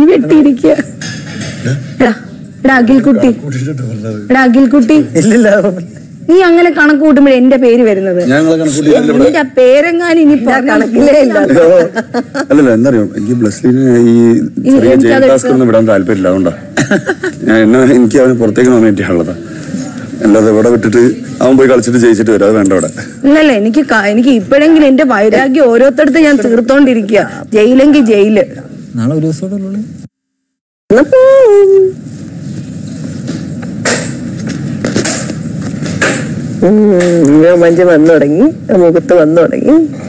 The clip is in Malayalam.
വെട്ടിയിരിക്കുക എടാ എടാ അഖിൽക്കുട്ടി എടാ അഖിൽക്കുട്ടി ഇല്ലില്ല നീ അങ്ങനെ കണക്ക് കൂട്ടുമ്പോഴേ എന്റെ പേര് വരുന്നത് ഞങ്ങളെ കണക്കൂട്ടിയില്ല ഇവിടെ നിന്റെ പേരെങ്ങാനും ഇനി കണക്കിലേ ഇല്ല അല്ലല്ല എന്തറിയോ എനിക്ക് ബ്ലസ്ലിനെ ഈ ചെറിയ എനിക്കത് ജയിൽ ടാസ്ക് ഒന്നും വിടാൻ താല്പര്യമില്ല അതുകൊണ്ടാ ഞാൻ എന്നെ എനിക്ക് അവന് പുറത്തേക്ക് നോമിനേറ്റ് അല്ലാതെ ഇവിടെ വിട്ടിട്ട് അവൻ പോയി കളിച്ചിട്ട് ജയിച്ചിട്ട് വരും അത് വേണ്ട ഇവിടെ ഇല്ലല്ല എനിക്ക് ക- എനിക്ക് ഇപ്പോഴെങ്കിലും എന്റെ വൈരാഗ്യം ഓരോരുത്തടുത്ത് ഞാൻ തീർത്തോണ്ടിരിക്കുക ജയിലെങ്കിൽ ജയില് നാളെ ഒരു ദിവസം കൂടെ ഉള്ളൂ രോമാഞ്ചം വന്നു തുടങ്ങി മുഖത്ത് വന്നു തുടങ്ങി